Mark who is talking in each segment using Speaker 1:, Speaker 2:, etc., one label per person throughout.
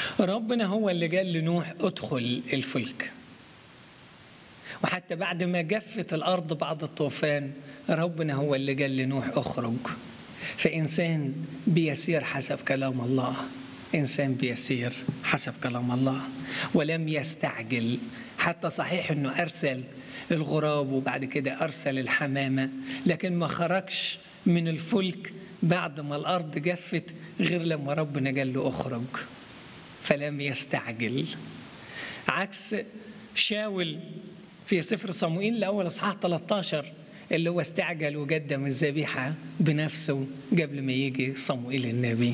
Speaker 1: ربنا هو اللي قال لنوح ادخل الفلك وحتى بعد ما جفت الأرض بعد الطوفان ربنا هو اللي قال لنوح اخرج فإنسان بيسير حسب كلام الله إنسان بيسير حسب كلام الله ولم يستعجل حتى صحيح أنه أرسل الغراب وبعد كده أرسل الحمامة لكن ما خرجش من الفلك بعد ما الأرض جفت غير لما ربنا قال له اخرج فلم يستعجل عكس شاول في سفر صموئيل الأول إصحاح 13 اللي هو استعجل وقدم الذبيحة بنفسه قبل ما يجي صموئيل النبي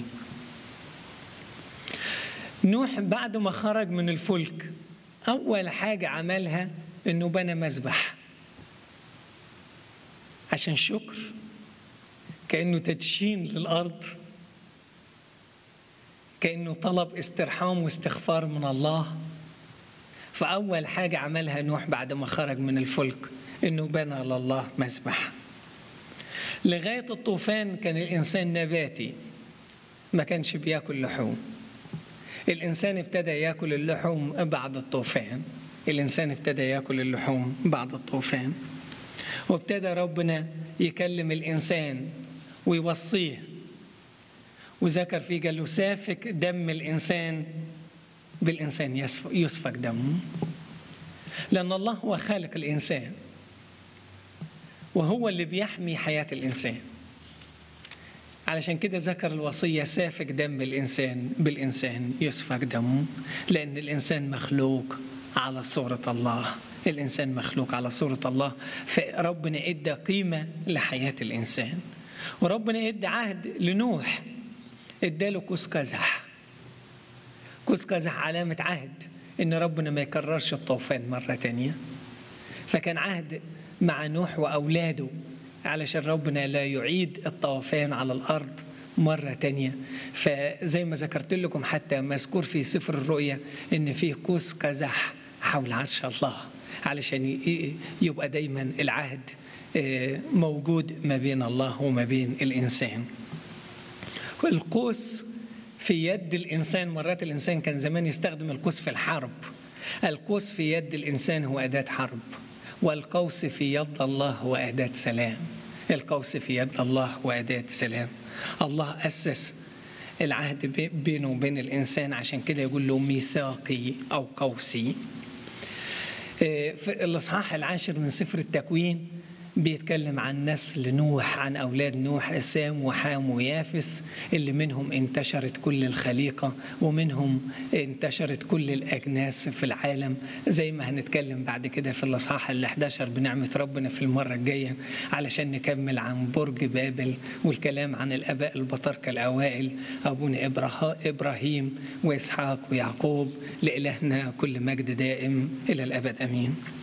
Speaker 1: نوح بعد ما خرج من الفلك أول حاجة عملها إنه بنى مذبح عشان شكر كأنه تدشين للأرض كأنه طلب استرحام واستغفار من الله فأول حاجة عملها نوح بعد ما خرج من الفلك إنه بنى لله مذبح لغاية الطوفان كان الإنسان نباتي ما كانش بياكل لحوم الإنسان ابتدى ياكل اللحوم بعد الطوفان الإنسان ابتدى ياكل اللحوم بعد الطوفان وابتدى ربنا يكلم الإنسان ويوصيه وذكر فيه قال له سافك دم الإنسان بالإنسان يسفك دمه لأن الله هو خالق الإنسان وهو اللي بيحمي حياة الإنسان علشان كده ذكر الوصية سافك دم الإنسان بالإنسان يسفك دمه لأن الإنسان مخلوق على صورة الله الإنسان مخلوق على صورة الله فربنا إدى قيمة لحياة الإنسان وربنا إدى عهد لنوح إداله كوس قزح كوس قزح علامة عهد إن ربنا ما يكررش الطوفان مرة تانية فكان عهد مع نوح وأولاده علشان ربنا لا يعيد الطوفان على الأرض مرة تانية فزي ما ذكرت لكم حتى مذكور في سفر الرؤيا إن فيه قوس قزح حول عرش الله علشان يبقى دايما العهد موجود ما بين الله وما بين الإنسان القوس في يد الإنسان مرات الإنسان كان زمان يستخدم القوس في الحرب القوس في يد الإنسان هو أداة حرب والقوس في يد الله هو أداة سلام القوس في يد الله هو أداة سلام الله أسس العهد بينه وبين الإنسان عشان كده يقول له ميثاقي أو قوسي في الإصحاح العاشر من سفر التكوين بيتكلم عن نسل نوح عن أولاد نوح سام وحام ويافس اللي منهم انتشرت كل الخليقة ومنهم انتشرت كل الأجناس في العالم زي ما هنتكلم بعد كده في الأصحاح ال 11 بنعمة ربنا في المرة الجاية علشان نكمل عن برج بابل والكلام عن الآباء البطاركة الأوائل أبونا إبراهيم وإسحاق ويعقوب لإلهنا كل مجد دائم إلى الأبد أمين